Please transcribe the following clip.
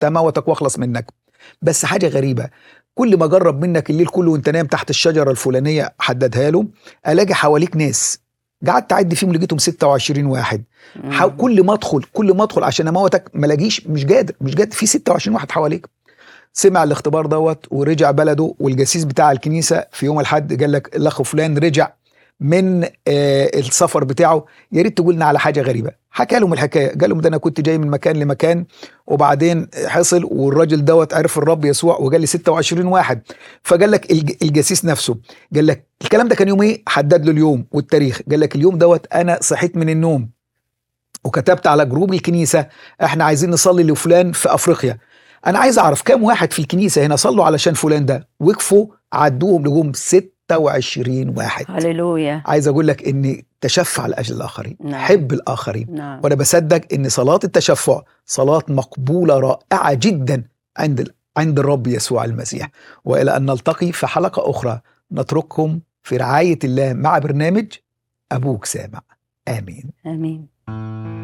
تموتك واخلص منك بس حاجه غريبه كل ما جرب منك الليل كله وانت نايم تحت الشجره الفلانيه حددها له الاقي حواليك ناس قعدت اعد فيهم لقيتهم 26 واحد حاو مم. كل ما ادخل كل ما ادخل عشان اموتك ما الاقيش مش قادر مش قادر في 26 واحد حواليك سمع الاختبار دوت ورجع بلده والجسيس بتاع الكنيسه في يوم الاحد قال لك الاخ فلان رجع من آه السفر بتاعه يا ريت تقول لنا على حاجه غريبه حكى لهم الحكايه قال لهم ده انا كنت جاي من مكان لمكان وبعدين حصل والراجل دوت عرف الرب يسوع وقال لي 26 واحد فقال لك الج- الجسيس نفسه قال لك الكلام ده كان يوم ايه حدد له اليوم والتاريخ قال لك اليوم دوت انا صحيت من النوم وكتبت على جروب الكنيسه احنا عايزين نصلي لفلان في افريقيا انا عايز اعرف كام واحد في الكنيسه هنا صلوا علشان فلان ده وقفوا عدوهم لجوم 26 واحد هللويا عايز اقول لك ان تشفع لاجل الاخرين نعم. حب الاخرين نعم وانا بصدق ان صلاه التشفع صلاه مقبوله رائعه جدا عند ال- عند الرب يسوع المسيح والى ان نلتقي في حلقه اخرى نترككم في رعايه الله مع برنامج ابوك سامع امين امين